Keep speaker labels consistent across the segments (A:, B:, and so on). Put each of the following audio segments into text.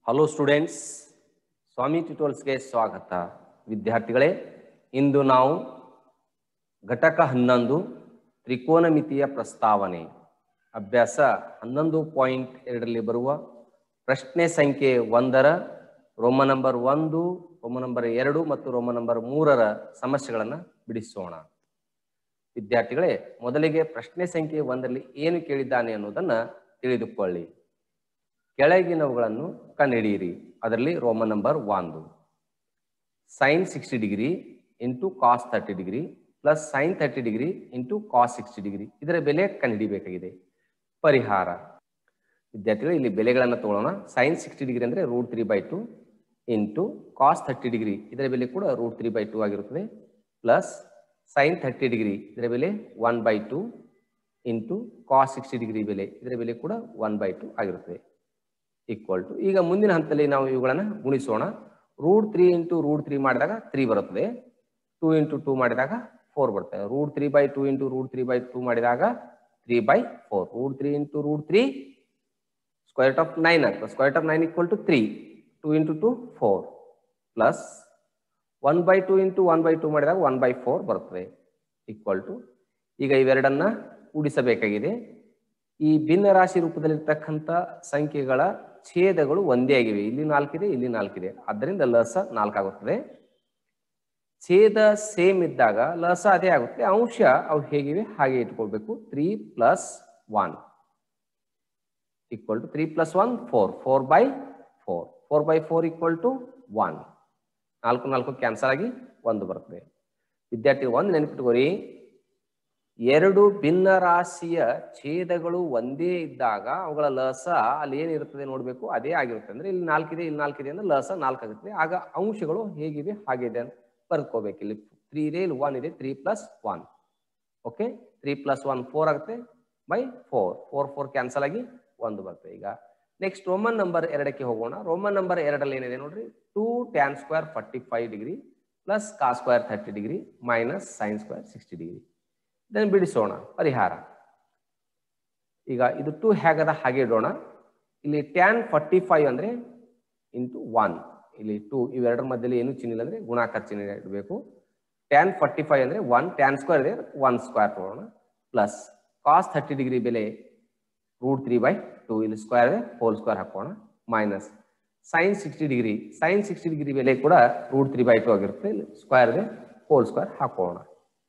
A: hello students ಸ್ವಾಮಿ ಟ್ಯೂಟೋಲ್ಸ್ಗೆ ಸ್ವಾಗತ ವಿದ್ಯಾರ್ಥಿಗಳೇ ಇಂದು ನಾವು ಘಟಕ ಹನ್ನೊಂದು ತ್ರಿಕೋನಮಿತಿಯ ಪ್ರಸ್ತಾವನೆ ಅಭ್ಯಾಸ ಹನ್ನೊಂದು ಪಾಯಿಂಟ್ ಎರಡರಲ್ಲಿ ಬರುವ ಪ್ರಶ್ನೆ ಸಂಖ್ಯೆ ಒಂದರ ರೋಮ ನಂಬರ್ ಒಂದು ರೋಮ ನಂಬರ್ ಎರಡು ಮತ್ತು ರೋಮ ನಂಬರ್ ಮೂರರ ಸಮಸ್ಯೆಗಳನ್ನು ಬಿಡಿಸೋಣ ವಿದ್ಯಾರ್ಥಿಗಳೇ ಮೊದಲಿಗೆ ಪ್ರಶ್ನೆ ಸಂಖ್ಯೆ ಒಂದರಲ್ಲಿ ಏನು ಕೇಳಿದ್ದಾನೆ ಅನ್ನೋದನ್ನ ತಿಳಿದುಕೊಳ್ಳಿ ಕೆಳಗಿನವುಗಳನ್ನು ಕಂಡುಹಿಡಿಯಿರಿ ಅದರಲ್ಲಿ ರೋಮ ನಂಬರ್ ಒಂದು sine sixty degree into cos thirty degree plus sine thirty degree into cos sixty degree ಇದರ ಬೆಲೆ ಕಂಡುಹಿಡಿಬೇಕಾಗಿದೆ ಪರಿಹಾರ ವಿದ್ಯಾರ್ಥಿಗಳು ಇಲ್ಲಿ ಬೆಲೆಗಳನ್ನು ತಗೊಳ್ಳೋಣ ಸೈನ್ ಸಿಕ್ಸ್ಟಿ ಡಿಗ್ರಿ ಅಂದರೆ root three by two into cos thirty degree ಇದರ ಬೆಲೆ ಕೂಡ ರೂಟ್ ತ್ರೀ ಬೈ ಟು ಆಗಿರುತ್ತದೆ ಪ್ಲಸ್ ಸೈನ್ ಥರ್ಟಿ ಡಿಗ್ರಿ ಇದರ ಬೆಲೆ one by two into cos sixty degree ಬೆಲೆ ಇದರ ಬೆಲೆ ಕೂಡ ಒನ್ ಬೈ ಟು ಆಗಿರುತ್ತದೆ ಈಕ್ವಲ್ ಟು ಈಗ ಮುಂದಿನ ಹಂತದಲ್ಲಿ ನಾವು ಇವುಗಳನ್ನು ಗುಣಿಸೋಣ root three into root three ಮಾಡಿದಾಗ ತ್ರೀ ಬರುತ್ತದೆ ಟೂ ಇಂಟು ಟೂ ಮಾಡಿದಾಗ ಫೋರ್ ಬರ್ತದೆ root three by two into root three by two ಮಾಡಿದಾಗ three by four root three into root three square of nine ಆಗ್ತದೆ square of nine equal to three two into two four plus one by two into one by two ಮಾಡಿದಾಗ one by four ಬರ್ತದೆ equal to ಈಗ ಇವೆರಡನ್ನ ಕೂಡಿಸಬೇಕಾಗಿದೆ ಈ ಭಿನ್ನ ರಾಶಿ ರೂಪದಲ್ಲಿರ್ತಕ್ಕಂಥ ಸಂಖ್ಯೆಗಳ ಛೇದಗಳು ಒಂದೇ ಆಗಿವೆ ಇಲ್ಲಿ ನಾಲ್ಕಿದೆ ಇಲ್ಲಿ ನಾಲ್ಕಿದೆ ಆದ್ದರಿಂದ ಲಸ ನಾಲ್ಕಾಗುತ್ತದೆ ಛೇದ ಸೇಮ್ ಇದ್ದಾಗ ಲಸ ಅದೇ ಆಗುತ್ತೆ ಅಂಶ ಅವು ಹೇಗಿವೆ ಹಾಗೆ ಇಟ್ಕೊಳ್ಬೇಕು three plus one equal to three plus one four four by four four by four equal to one ನಾಲ್ಕು ನಾಲ್ಕು ಕ್ಯಾನ್ಸಲ್ ಆಗಿ ಒಂದು ಬರ್ತದೆ ವಿದ್ಯಾರ್ಥಿ ಒಂದು ನೆನಪಿಟ್ಕೋರಿ ಎರಡು ಭಿನ್ನ ರಾಶಿಯ ಛೇದಗಳು ಒಂದೇ ಇದ್ದಾಗ ಅವುಗಳ ಲಸ ಅಲ್ಲಿ ಏನಿರುತ್ತದೆ ನೋಡಬೇಕು ಅದೇ ಆಗಿರುತ್ತೆ ಅಂದ್ರೆ ಇಲ್ಲಿ ನಾಲ್ಕಿದೆ ಇಲ್ಲಿ ನಾಲ್ಕಿದೆ ಅಂದ್ರೆ ಲಸ ನಾಲ್ಕಾಗುತ್ತೆ ಆಗ ಅಂಶಗಳು ಹೇಗಿವೆ ಹಾಗಿದೆ ಅಂತ ಬರ್ಕೋಬೇಕು ಇಲ್ಲಿ ತ್ರೀ ಇದೆ ಇಲ್ಲಿ ಒನ್ ಇದೆ three plus one okay three plus one four ಆಗುತ್ತೆ by four four four cancel ಆಗಿ ಒಂದು ಬರ್ತದೆ ಈಗ ನೆಕ್ಸ್ಟ್ ರೋಮನ್ ನಂಬರ್ ಎರಡಕ್ಕೆ ಹೋಗೋಣ ರೋಮನ್ ನಂಬರ್ ಎರಡಲ್ಲಿ ಏನಿದೆ ನೋಡ್ರಿ two tan square forty five degree plus cos square thirty degree minus sine square sixty degree ಇದನ್ನು ಬಿಡಿಸೋಣ ಪರಿಹಾರ ಈಗ ಇದು ಟೂ ಹೇಗದ ಹಾಗೆ ಇಡೋಣ ಇಲ್ಲಿ ಟ್ಯಾನ್ ಫಾರ್ಟಿ ಫೈವ್ ಅಂದರೆ ಇಂಟು ಒನ್ ಇಲ್ಲಿ ಟೂ ಇವೆರಡರ ಮಧ್ಯದಲ್ಲಿ ಏನು ಚಿಹ್ನೆ ಇಲ್ಲ ಅಂದರೆ ಗುಣಾಕಾರ ಚಿಹ್ನೆ ಇಡಬೇಕು ಟ್ಯಾನ್ ಫಾರ್ಟಿ ಫೈವ್ ಅಂದರೆ ಒನ್ ಟ್ಯಾನ್ ಸ್ಕ್ವೇರ್ ಇದೆ ಒನ್ ಸ್ಕ್ವೇರ್ ತಗೊಳ್ಳೋಣ ಪ್ಲಸ್ ಕಾಸ್ ಥರ್ಟಿ ಡಿಗ್ರಿ ಬೆಲೆ ರೂಟ್ ತ್ರೀ ಬೈ ಟೂ ಇಲ್ಲಿ ಸ್ಕ್ವೇರ್ ಇದೆ ಹೋಲ್ ಸ್ಕ್ವೇರ್ ಹಾಕೋಣ minus sine sixty degree sine sixty degree ಬೆಲೆ ಕೂಡ ರೂಟ್ ತ್ರೀ ಬೈ ಟು ಆಗಿರುತ್ತೆ ಇಲ್ಲಿ ಸ್ಕ್ವೇರ್ ಇದೆ ಹೋಲ್ ಸ್ಕ್ವೇರ್ ಹಾಕೋಣ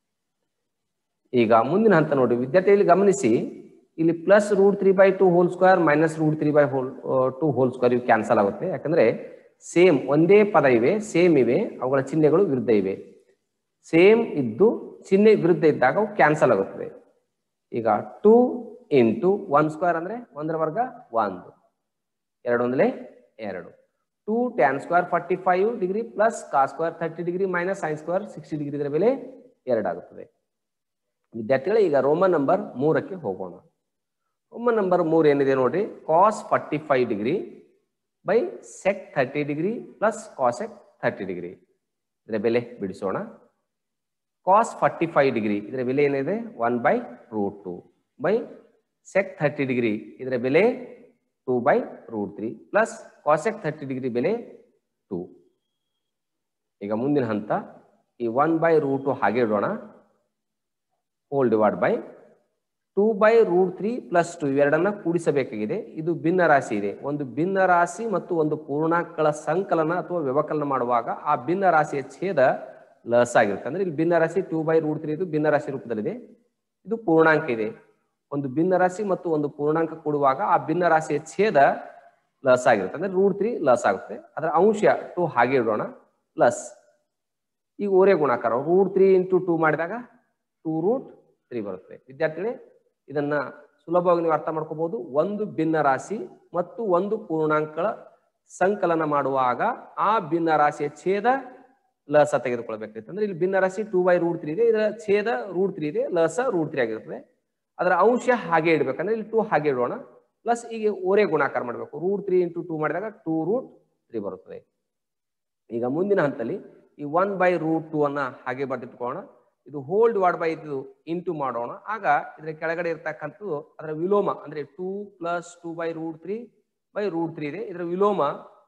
A: ಈಗ ಮುಂದಿನ ಹಂತ ನೋಡಿ ವಿದ್ಯಾರ್ಥಿಯಲ್ಲಿ ಗಮನಿಸಿ ಇಲ್ಲಿ plus root three by two whole square minus root three by whole two whole square ಇವು ಕ್ಯಾನ್ಸಲ್ ಆಗುತ್ತೆ ಯಾಕಂದ್ರೆ ಸೇಮ್ ಒಂದೇ ಪದ ಇವೆ ಸೇಮ್ ಇವೆ ಅವುಗಳ ಚಿಹ್ನೆಗಳು ವಿರುದ್ಧ ಇವೆ ಸೇಮ್ ಇದ್ದು ಚಿಹ್ನೆ ವಿರುದ್ಧ ಇದ್ದಾಗ ಅವು ಕ್ಯಾನ್ಸಲ್ ಆಗುತ್ತದೆ ಈಗ ಟೂ ಇಂಟು ಒನ್ ಸ್ಕ್ವೇರ್ ಅಂದ್ರೆ ಒಂದರ ವರ್ಗ ಒಂದು ಎರಡು ಒಂದಲೇ ಎರಡು two tan square forty five degree plus cos square thirty degree minus sine square sixty degree ಇದರ ಬೆಲೆ ಎರಡಾಗುತ್ತದೆ ವಿದ್ಯಾರ್ಥಿಗಳು ಈಗ ರೋಮನ್ ನಂಬರ್ ಮೂರಕ್ಕೆ ಹೋಗೋಣ ರೋಮನ್ ನಂಬರ್ ಮೂರು ಏನಿದೆ ನೋಡ್ರಿ cos forty five degree by sec thirty degree plus cosec thirty degree ಇದರ ಬೆಲೆ ಬಿಡಿಸೋಣ ಕಾಸ್ ಫಾರ್ಟಿ ಫೈವ್ ಡಿಗ್ರಿ ಇದರ ಬೆಲೆ ಏನಿದೆ one by root two by sec thirty degree ಇದರ ಬೆಲೆ two by root three plus cosec thirty degree ಬೆಲೆ two ಈಗ ಮುಂದಿನ ಹಂತ ಈ ಒನ್ ಬೈ ರೂಟ್ ಟು ಹಾಗೆ ಇಡೋಣ whole divide by two by root three plus two ಇವೆರಡನ್ನ ಕೂಡಿಸಬೇಕಾಗಿದೆ ಇದು ಭಿನ್ನ ರಾಶಿ ಇದೆ ಒಂದು ಭಿನ್ನ ರಾಶಿ ಮತ್ತು ಒಂದು ಪೂರ್ಣಾಂಕಗಳ ಸಂಕಲನ ಅಥವಾ ವ್ಯವಕಲನ ಮಾಡುವಾಗ ಆ ಭಿನ್ನ ರಾಶಿಯ ಛೇದ ಲಸ್ ಆಗಿರುತ್ತೆ ಅಂದ್ರೆ ಇಲ್ಲಿ ಭಿನ್ನ ರಾಶಿ ಟೂ ಬೈ ರೂಟ್ ತ್ರೀ ಇದು ಭಿನ್ನ ರಾಶಿ ರೂಪದಲ್ಲಿದೆ ಇದು ಪೂರ್ಣಾಂಕ ಇದೆ ಒಂದು ಭಿನ್ನ ರಾಶಿ ಮತ್ತು ಒಂದು ಪೂರ್ಣಾಂಕ ಕೂಡುವಾಗ ಆ ಭಿನ್ನ ರಾಶಿಯ ಛೇದ ಲಸ್ ಆಗಿರುತ್ತೆ ಅಂದ್ರೆ ರೂಟ್ ತ್ರೀ ಲಸ್ ಆಗುತ್ತೆ ಅದರ ಅಂಶ ಟೂ ಹಾಗೆ ಇಡೋಣ ಪ್ಲಸ್ ಈಗ ಓರೆ ಗುಣಾಕಾರ ರೂಟ್ ತ್ರೀ ಇಂಟು ಟೂ ಮಾಡಿದಾಗ ಟೂ ರೂಟ್ ತ್ರೀ ಬರುತ್ತೆ ವಿದ್ಯಾರ್ಥಿಗಳೇ ಇದನ್ನ ಸುಲಭವಾಗಿ ನೀವು ಅರ್ಥ ಮಾಡ್ಕೋಬಹುದು ಒಂದು ಭಿನ್ನ ರಾಶಿ ಮತ್ತು ಒಂದು ಪೂರ್ಣಾಂಕಗಳ ಸಂಕಲನ ಮಾಡುವಾಗ ಆ ಭಿನ್ನ ರಾಶಿಯ ಛೇದ ಲಸ ತೆಗೆದುಕೊಳ್ಬೇಕಾಗುತ್ತೆ ಅಂದ್ರೆ ಇಲ್ಲಿ ಭಿನ್ನ ರಾಶಿ ಟೂ ಬೈ ರೂಟ್ ತ್ರೀ ಇದೆ ಇದರ ಛೇದ ರೂಟ್ ತ್ರೀ ಇದೆ ಲಸ ರೂಟ್ ತ್ರೀ ಆಗಿರ್ತದೆ ಅದರ ಅಂಶ ಹಾಗೆ ಇಡಬೇಕಂದ್ರೆ ಇಲ್ಲಿ ಟೂ ಹಾಗೆ ಇಡೋಣ ಪ್ಲಸ್ ಈಗ ಓರೆ ಗುಣಾಕಾರ ಮಾಡಬೇಕು ರೂಟ್ ತ್ರೀ ಇಂಟು ಟೂ ಮಾಡಿದಾಗ ಟೂ ರೂಟ್ ತ್ರೀ ಬರುತ್ತದೆ ಈಗ ಮುಂದಿನ ಹಂತದಲ್ಲಿ ಈ ಒನ್ ಬೈ ರೂಟ್ ಟೂ ಅನ್ನ ಹಾಗೆ ಬರೆದಿಟ್ಕೊಳ್ಳೋಣ ಇದು ಹೋಲ್ ಡಿವೈಡ್ ಬೈ ಇದು ಇಂಟು ಮಾಡೋಣ ಆಗ ಇದರ ಕೆಳಗಡೆ ಇರ್ತಕ್ಕಂಥದ್ದು ಅದರ ವಿಲೋಮ ಅಂದ್ರೆ two plus two by root three by root three ಇದೆ ಇದರ ವಿಲೋಮ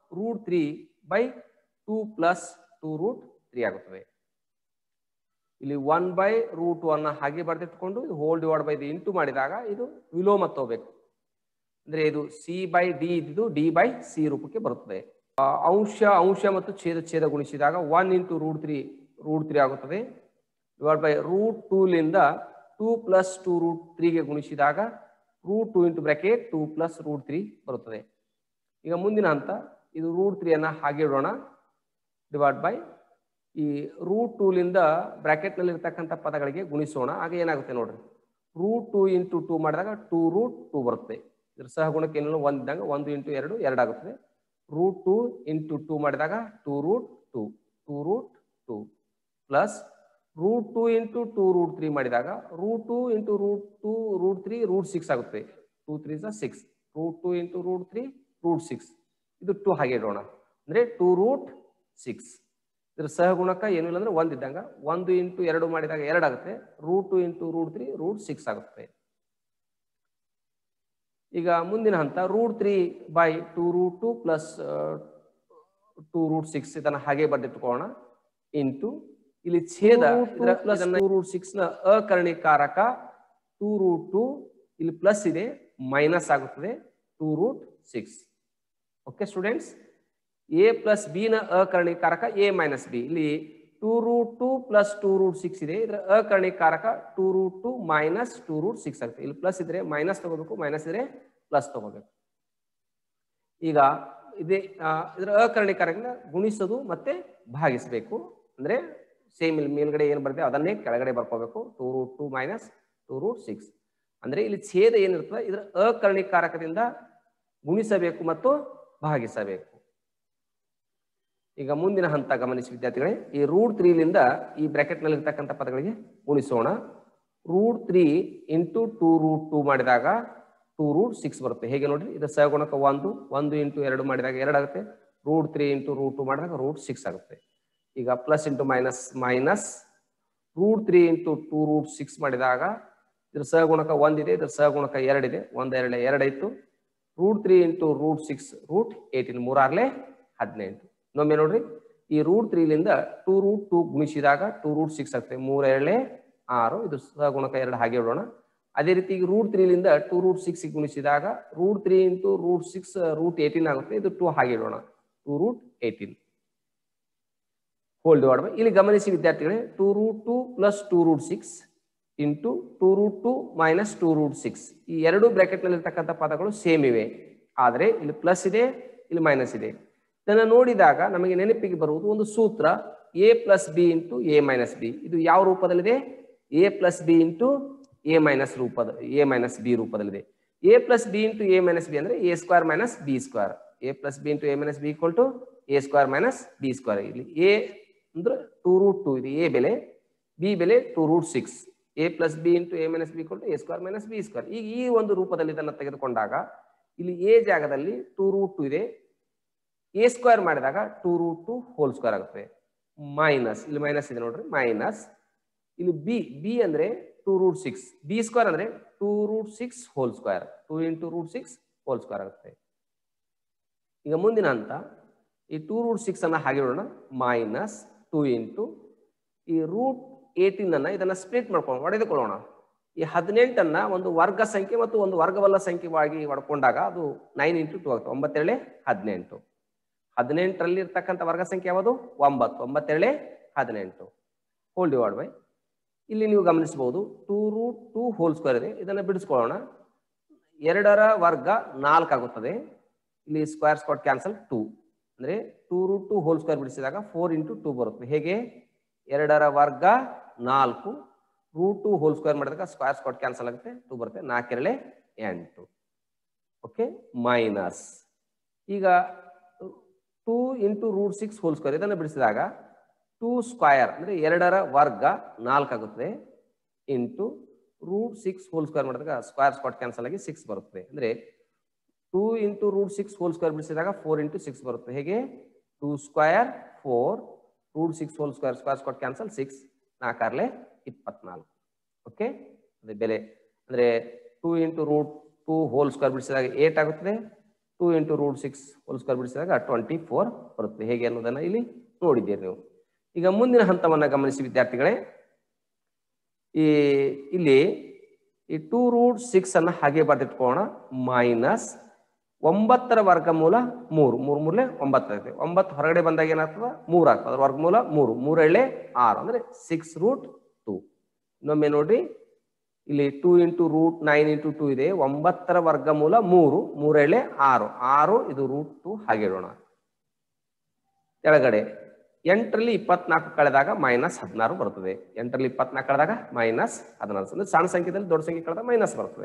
A: root three by two plus two root three ಆಗುತ್ತದೆ ಇಲ್ಲಿ ಒನ್ ಬೈ ರೂಟ್ ಒನ್ ಹಾಗೆ ಬರೆದಿಟ್ಕೊಂಡು ಇದು ಹೋಲ್ ಡಿವೈಡ್ ಬೈ ಇಂಟು ಮಾಡಿದಾಗ ಇದು ವಿಲೋಮ ತಗೋಬೇಕು ಅಂದ್ರೆ ಇದು ಸಿ ಬೈ ಡಿ ಇದ್ದು ಡಿ ಬೈ ಸಿ ರೂಪಕ್ಕೆ ಬರುತ್ತದೆ ಆ, ಅಂಶ ಅಂಶ ಮತ್ತು ಛೇದ ಛೇದ ಗುಣಿಸಿದಾಗ one into root three root three ಆಗುತ್ತದೆ ಡಿವೈಡ್ ಬೈ ರೂಟ್ ಟೂಲಿಂದ ಟೂ ಪ್ಲಸ್ ಟೂ ರೂಟ್ ತ್ರೀಗೆ ಗುಣಿಸಿದಾಗ root two into bracket two plus root three ಬರುತ್ತದೆ ಈಗ ಮುಂದಿನ ಹಂತ ಇದು ರೂಟ್ ತ್ರೀಯನ್ನು ಹಾಗೆ ಇಡೋಣ ಡಿವೈಡ್ ಬೈ ಈ ರೂಟ್ ಟೂಲಿಂದ ಬ್ರ್ಯಾಕೆಟ್ನಲ್ಲಿ ಇರ್ತಕ್ಕಂಥ ಪದಗಳಿಗೆ ಗುಣಿಸೋಣ ಆಗ ಏನಾಗುತ್ತೆ ನೋಡ್ರಿ ರೂಟ್ ಟೂ ಇಂಟು ಟೂ ಮಾಡಿದಾಗ ಟೂ ರೂಟ್ ಟೂ ಬರುತ್ತೆ ಇದ್ರ ಸಹಗುಣಕ್ಕೆ ಏನಿಲ್ಲ ಒಂದು ಇದ್ದಂಗೆ ಒಂದು ಇಂಟು ಎರಡು ಎರಡು ಆಗುತ್ತದೆ ರೂಟ್ ಟೂ ಇಂಟು ಟೂ ಮಾಡಿದಾಗ two root two two root two plus root two into two root three ಮಾಡಿದಾಗ root two into root two root three root six ಆಗುತ್ತೆ ಟೂ ತ್ರೀ ಸ six root two into root three root six ಇದು two ಹಾಗೆ ಇಡೋಣ ಅಂದ್ರೆ two root six ಇದ್ರ ಸಹಗುಣಕ ಏನು ಇಲ್ಲ ಅಂದ್ರೆ ಒಂದು ಇದ್ದಂಗ ಒಂದು ಇಂಟು ಎರಡು ಮಾಡಿದಾಗ ಎರಡು ಆಗುತ್ತೆ root two into root three root six ಆಗುತ್ತೆ ಈಗ ಮುಂದಿನ ಹಂತ root three by two root two plus two root six ಇದನ್ನ ಹಾಗೆ ಬರೆದಿಟ್ಕೊಳ್ಳೋಣ ಇಂಟು ಇಲ್ಲಿ ಛೇದ ಪ್ಲಸ್ ಟೂ ರೂಟ್ ಸಿಕ್ಸ್ ನ ಅಕರ್ಣಿಕಾರಕ ಟೂ ರೂಟ್ ಟು ಇಲ್ಲಿ ಪ್ಲಸ್ ಇದೆ ಮೈನಸ್ ಆಗುತ್ತದೆ two root six okay students A plus B ನ ಅಕರ್ಣಿಕಾರಕ ಎ ಮೈನಸ್ ಬಿ ಇಲ್ಲಿ two root two plus two root six ಇದೆ ಇದರ ಅಕರ್ಣಿಕಾರಕ two root two minus two root six ಆಗುತ್ತೆ ಇಲ್ಲಿ ಪ್ಲಸ್ ಇದ್ರೆ ಮೈನಸ್ ತಗೋಬೇಕು ಮೈನಸ್ ಇದ್ರೆ ಪ್ಲಸ್ ತಗೋಬೇಕು ಈಗ ಇದೇ ಆ, ಇದರ ಅಕರ್ಣಿಕಾರಕದಿಂದ ಗುಣಿಸೋದು ಮತ್ತೆ ಭಾಗಿಸಬೇಕು ಅಂದ್ರೆ ಸೇಮ್ ಇಲ್ಲಿ ಮೇಲ್ಗಡೆ ಏನು ಬರ್ತದೆ ಅದನ್ನೇ ಕೆಳಗಡೆ ಬರ್ಕೋಬೇಕು two root two minus two root six ಅಂದ್ರೆ ಇಲ್ಲಿ ಛೇದ ಏನಿರ್ತದೆ ಇದರ ಅಕರ್ಣಿಕಾರಕದಿಂದ ಗುಣಿಸಬೇಕು ಮತ್ತು ಭಾಗಿಸಬೇಕು ಈಗ ಮುಂದಿನ ಹಂತ ಗಮನಿಸಿ ವಿದ್ಯಾರ್ಥಿಗಳೇ ಈ ರೂಟ್ ತ್ರೀಲಿಂದ ಈ ಬ್ರಾಕೆಟ್ ನಲ್ಲಿ ಇರ್ತಕ್ಕಂಥ ಪದಗಳಿಗೆ ಗುಣಿಸೋಣ root three into two root two ಮಾಡಿದಾಗ ಟೂ ರೂಟ್ ಸಿಕ್ಸ್ ಬರುತ್ತೆ ಹೇಗೆ ನೋಡ್ರಿ ಇದು ಸಹಗುಣಕ ಒಂದು ಒಂದು ಇಂಟು ಎರಡು ಮಾಡಿದಾಗ ಎರಡು ಆಗುತ್ತೆ root three into root two ಮಾಡಿದಾಗ ರೂಟ್ ಸಿಕ್ಸ್ ಆಗುತ್ತೆ ಈಗ plus into minus minus root three into two root six ಮಾಡಿದಾಗ ಇದ್ರ ಸಹಗುಣಕ ಒಂದಿದೆ ಇದ್ರ ಸಹಗುಣಕ ಎರಡಿದೆ ಒಂದ್ ಎರಡೇ ಎರಡಾಯ್ತು root three into root six root eighteen ಮೂರಾರ್ಲೆ ಹದಿನೆಂಟು ಇನ್ನೊಮ್ಮೆ ನೋಡ್ರಿ ಈ ರೂಟ್ ತ್ರೀಲಿಂದ ಟೂ ರೂಟ್ ಟೂ ಗುಣಿಸಿದಾಗ ಟೂ ರೂಟ್ ಸಿಕ್ಸ್ ಆಗ್ತದೆ ಮೂರ ಎರಡೇ ಆರು ಇದು ಸಹಗುಣಕ ಎರಡು ಹಾಗೆ ಇಡೋಣ ಅದೇ ರೀತಿ ಈಗ ರೂಟ್ ತ್ರೀಲಿಂದ ಟೂ ರೂಟ್ ಸಿಕ್ಸ್ ಗುಣಿಸಿದಾಗ root three into root six root eighteen ಆಗುತ್ತೆ ಇದು ಟೂ ಹಾಗೆ ಇಡೋಣ two root eighteen whole divide by ಇಲ್ಲಿ ಗಮನಿಸಿ ವಿದ್ಯಾರ್ಥಿಗಳೇ two root two plus two root six into two root two minus two root six ಈ ಎರಡು ಬ್ರಾಕೆಟ್ ನಲ್ಲಿ ಇರ್ತಕ್ಕಂಥ ಪದಗಳು ಸೇಮ್ ಇವೆ ಆದರೆ ಇಲ್ಲಿ ಪ್ಲಸ್ ಇದೆ ಇಲ್ಲಿ ಮೈನಸ್ ಇದೆ ಇದನ್ನು ನೋಡಿದಾಗ ನಮಗೆ ನೆನಪಿಗೆ ಬರುವುದು ಒಂದು ಸೂತ್ರ A plus B into A minus B ಇದು ಯಾವ ರೂಪದಲ್ಲಿದೆ A plus B into A minus ರೂಪದ ಎ ಮೈನಸ್ ಬಿ ರೂಪದಲ್ಲಿದೆ A plus B into A minus B ಅಂದ್ರೆ A square minus B square A plus B into A minus B equal to A square minus B square ಇಲ್ಲಿ A ಅಂದ್ರೆ two root two ಇದು A ಬೆಲೆ B ಬೆಲೆ two root six A plus B into A minus B to A square minus B square ಈಗ ಈ ಒಂದು ರೂಪದಲ್ಲಿ ಇದನ್ನು ತೆಗೆದುಕೊಂಡಾಗ ಇಲ್ಲಿ ಎ ಜಾಗದಲ್ಲಿ ಟೂ ರೂಟ್ ಟು ಇದೆ ಎ ಸ್ಕ್ವೇರ್ ಮಾಡಿದಾಗ two root two whole square ಆಗುತ್ತೆ ಮೈನಸ್ ಇಲ್ಲಿ ಮೈನಸ್ ಇದೆ ನೋಡ್ರಿ ಮೈನಸ್ ಇಲ್ಲಿ ಬಿ ಬಿ ಅಂದ್ರೆ two root six B square ಅಂದ್ರೆ two root six whole square two into root six whole square ಆಗುತ್ತೆ ಈಗ ಮುಂದಿನ ಹಂತ ಈ ಟೂ ರೂಟ್ ಸಿಕ್ಸ್ ಅನ್ನ ಹಾಗೆ ಇಡೋಣ ಮೈನಸ್ ಟೂ ಇಂಟು ಈ ರೂಟ್ ಏಯ್ಟೀನ್ ಅನ್ನ ಇದನ್ನ ಸ್ಪ್ಲಿಟ್ ಮಾಡ್ಕೊಂಡು ಹೊಡೆದುಕೊಳ್ಳೋಣ ಈ ಹದಿನೆಂಟನ್ನ ಒಂದು ವರ್ಗ ಸಂಖ್ಯೆ ಮತ್ತು ಒಂದು ವರ್ಗವಲ್ಲ ಸಂಖ್ಯೆವಾಗಿ ಹೊಡ್ಕೊಂಡಾಗ ಅದು ನೈನ್ ಇಂಟು ಟೂ ಆಗುತ್ತೆ ಒಂಬತ್ತೆರಳೆ ಹದಿನೆಂಟು ಹದಿನೆಂಟರಲ್ಲಿ ಇರ್ತಕ್ಕಂಥ ವರ್ಗ ಸಂಖ್ಯೆ ಯಾವುದು ಒಂಬತ್ತು ಒಂಬತ್ತೆರಳೆ ಹದಿನೆಂಟು ಹೋಲ್ ಡಿವೈಡ್ ಬೈ ಇಲ್ಲಿ ನೀವು ಗಮನಿಸಬಹುದು two root two whole square ಇದೆ ಇದನ್ನು ಬಿಡಿಸ್ಕೊಳ್ಳೋಣ ಎರಡರ ವರ್ಗ ನಾಲ್ಕು ಆಗುತ್ತದೆ ಇಲ್ಲಿ ಸ್ಕ್ವೇರ್ ಸ್ಪಾಟ್ ಕ್ಯಾನ್ಸಲ್ ಟೂ ಅಂದ್ರೆ two root two whole square ಬಿಡಿಸಿದಾಗ ಫೋರ್ ಇಂಟು ಟೂ ಬರುತ್ತೆ ಹೇಗೆ ಎರಡರ ವರ್ಗ ನಾಲ್ಕು ರೂಟ್ ಟು ಹೋಲ್ ಸ್ಕ್ವೇರ್ ಮಾಡಿದಾಗ ಸ್ಕ್ವೇರ್ ಸ್ಪಾಟ್ ಕ್ಯಾನ್ಸಲ್ ಆಗುತ್ತೆ ಟೂ ಬರುತ್ತೆ ನಾಲ್ಕೆರಳೆ ಎಂಟು ಓಕೆ ಮೈನಸ್ ಈಗ two into root six whole square ಇದನ್ನು ಬಿಡಿಸಿದಾಗ ಟೂ ಸ್ಕ್ವಯರ್ ಅಂದ್ರೆ ಎರಡರ ವರ್ಗ ನಾಲ್ಕು ಆಗುತ್ತದೆ into root six whole square ಮಾಡಿದಾಗ ಸ್ಕ್ವೇರ್ ಸ್ಪಾಟ್ ಕ್ಯಾನ್ಸಲ್ ಆಗಿ ಸಿಕ್ಸ್ ಬರುತ್ತದೆ ಅಂದ್ರೆ two into root six whole square ಬಿಡಿಸಿದಾಗ ಫೋರ್ ಇಂಟು ಸಿಕ್ಸ್ ಬರುತ್ತೆ ಹೇಗೆ two square four root six whole square square squat cancel six ನಾಲ್ಕಾರ್ಲೆ ಇಪ್ಪತ್ನಾಲ್ಕು ಓಕೆ ಅದೇ ಬೆಲೆ ಅಂದ್ರೆ two into root two whole square ಬಿಡಿಸಿದಾಗ ಏಟ್ ಆಗುತ್ತದೆ two into root six whole square ಬಿಡಿಸಿದಾಗ ಟ್ವೆಂಟಿ ಫೋರ್ ಬರುತ್ತೆ ಹೇಗೆ ಅನ್ನೋದನ್ನ ಇಲ್ಲಿ ನೋಡಿದ್ದೀರಿ ನೀವು ಈಗ ಮುಂದಿನ ಹಂತವನ್ನ ಗಮನಿಸಿ ವಿದ್ಯಾರ್ಥಿಗಳೇ ಈ ಇಲ್ಲಿ ಈ ಟೂ ರೂಟ್ ಸಿಕ್ಸ್ ಅನ್ನ ಹಾಗೆ ಬರೆದಿಟ್ಕೋಣ ಮೈನಸ್ ಒಂಬತ್ತರ ವರ್ಗಮೂಲ ಮೂರು ಮೂರು ಮೂರಲೆ ಒಂಬತ್ತು ಆಗುತ್ತೆ ಒಂಬತ್ತು ಹೊರಗಡೆ ಬಂದಾಗ ಏನಾಗ್ತದ ಮೂರು ಆಗ್ತದೆ ಅದ್ರ ವರ್ಗಮೂಲ ಮೂರು ಮೂರೆಳ್ಳೆ ಆರು ಅಂದ್ರೆ ಸಿಕ್ಸ್ ರೂಟ್ ಟೂ ಇನ್ನೊಮ್ಮೆ ನೋಡ್ರಿ ಇಲ್ಲಿ two into root nine into two ಇದೆ ಒಂಬತ್ತರ ವರ್ಗಮೂಲ ಮೂರು ಮೂರೆಳೆ ಆರು ಆರು ಇದು ರೂಟ್ ಟು ಹಾಗೆ ಇಡೋಣ ಕೆಳಗಡೆ ಎಂಟರಲ್ಲಿ ಇಪ್ಪತ್ನಾಲ್ಕು ಕಳೆದಾಗ ಮೈನಸ್ ಹದಿನಾರು ಬರ್ತದೆ ಎಂಟರಲ್ಲಿ ಇಪ್ಪತ್ನಾಲ್ಕು ಕಳೆದಾಗ ಮೈನಸ್ ಹದಿನಾರು ಅಂದ್ರೆ ಸಣ್ಣ ಸಂಖ್ಯೆದಲ್ಲಿ ದೊಡ್ಡ ಸಂಖ್ಯೆ ಕಳೆದಾಗ ಮೈನಸ್ ಬರ್ತದೆ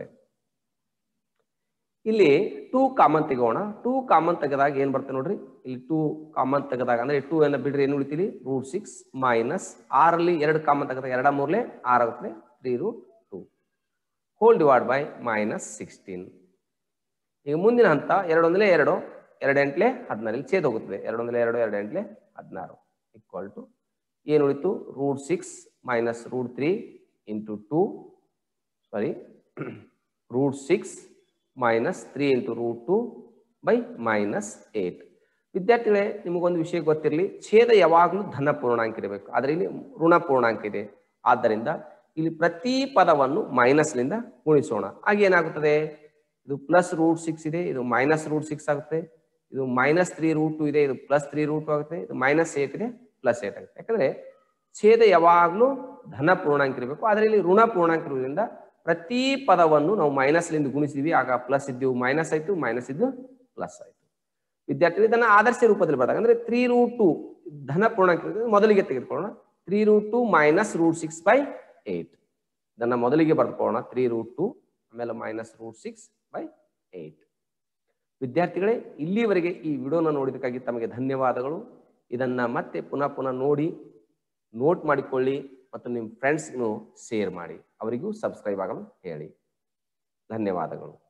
A: ಇಲ್ಲಿ ಟೂ ಕಾಮನ್ ತೆಗೋಣ ಟೂ ಕಾಮನ್ ತೆಗೆದಾಗ ಏನ್ ಬರ್ತದೆ ನೋಡ್ರಿ ಇಲ್ಲಿ ಟೂ ಕಾಮನ್ ತೆಗೆದಾಗ ಅಂದ್ರೆ ಟೂ ಅನ್ನ ಬಿಡ್ರಿ ಏನು ಉಳಿತೀರಿ ರೂಟ್ ಸಿಕ್ಸ್ ಮೈನಸ್ ಆರಲ್ಲಿ ಎರಡು ಕಾಮನ್ ತೆಗೆದಾಗ ಎರಡ ಮೂರ್ಲೆ ಆರ್ ಆಗುತ್ತೆ three root two whole divide by minus sixteen ಈಗ ಮುಂದಿನ ಹಂತ ಎರಡೊಂದಲೇ ಎರಡು ಎರಡು ಎಂಟ್ಲೆ ಹದಿನಾರು ಇಲ್ಲಿ ಛೇದ ಹೋಗುತ್ತದೆ ಎರಡೊಂದಲೇ ಎರಡು ಎರಡು ಎಂಟ್ಲೆ ಹದಿನಾರು ಈಕ್ವಲ್ ಟು ಏನು ಉಳಿತು root six minus root three into two sorry root six minus three into root two by minus eight ವಿದ್ಯಾರ್ಥಿಗಳೇ ನಿಮಗೊಂದು ವಿಷಯ ಗೊತ್ತಿರಲಿ ಛೇದ ಯಾವಾಗಲೂ ಧನ ಪೂರ್ಣಾಂಕ ಇರಬೇಕು ಆದರೆ ಇಲ್ಲಿ ಋಣ ಪೂರ್ಣಾಂಕ ಇದೆ ಆದ್ದರಿಂದ ಇಲ್ಲಿ ಪ್ರತಿ ಪದವನ್ನು ಮೈನಸ್ನಿಂದ ಗುಣಿಸೋಣ ಆಗ ಏನಾಗುತ್ತದೆ ಇದು ಪ್ಲಸ್ ರೂಟ್ ಸಿಕ್ಸ್ ಇದೆ ಇದು ಮೈನಸ್ ರೂಟ್ ಸಿಕ್ಸ್ ಆಗುತ್ತೆ ಇದು ಮೈನಸ್ ತ್ರೀ ರೂಟ್ ಟು ಇದೆ ಇದು ಪ್ಲಸ್ ತ್ರೀ ರೂಟ್ ಆಗುತ್ತೆ ಇದು ಮೈನಸ್ ಏಟ್ ಇದೆ ಪ್ಲಸ್ ಏಟ್ ಆಗುತ್ತೆ ಯಾಕಂದ್ರೆ ಛೇದ ಯಾವಾಗಲೂ ಧನ ಪೂರ್ಣಾಂಕ ಇರಬೇಕು ಆದರೆ ಇಲ್ಲಿ ಋಣ ಪೂರ್ಣಾಂಕ ಇರೋದ್ರಿಂದ ಪ್ರತಿ ಪದವನ್ನು ನಾವು ಮೈನಸ್ಲಿಂದ ಗುಣಿಸಿದ್ವಿ ಆಗ ಪ್ಲಸ್ ಇದ್ದು ಮೈನಸ್ ಆಯ್ತು ಮೈನಸ್ ಇದ್ದು ಪ್ಲಸ್ ಆಯ್ತು ವಿದ್ಯಾರ್ಥಿಗಳು ಇದನ್ನ ಆದರ್ಶ ರೂಪದಲ್ಲಿ ಬರೆದಾಗ ಅಂದ್ರೆ ತ್ರೀ ರೂಟ್ ಟು ಧನ ಪೂರ್ಣಾಂಕ ಇರೋದ್ರಿಂದ ಮೊದಲಿಗೆ ತೆಗೆದುಕೊಳ್ಳೋಣ three root two minus root six by eight ಇದನ್ನ ಮೊದಲಿಗೆ ಬರ್ದುಕೊಳ್ಳೋಣ ತ್ರೀ ರೂಟ್ ಟು ಆಮೇಲೆ minus root six by eight ವಿದ್ಯಾರ್ಥಿಗಳೇ ಇಲ್ಲಿವರೆಗೆ ಈ ವಿಡಿಯೋನ ನೋಡಿದಕ್ಕಾಗಿ ತಮಗೆ ಧನ್ಯವಾದಗಳು ಇದನ್ನ ಮತ್ತೆ ಪುನಃ ಪುನಃ ನೋಡಿ ನೋಟ್ ಮಾಡಿಕೊಳ್ಳಿ ಮತ್ತು ನಿಮ್ಮ ಫ್ರೆಂಡ್ಸ್ಗೂ ಶೇರ್ ಮಾಡಿ ಅವರಿಗೂ ಸಬ್ಸ್ಕ್ರೈಬ್ ಆಗಲು ಹೇಳಿ ಧನ್ಯವಾದಗಳು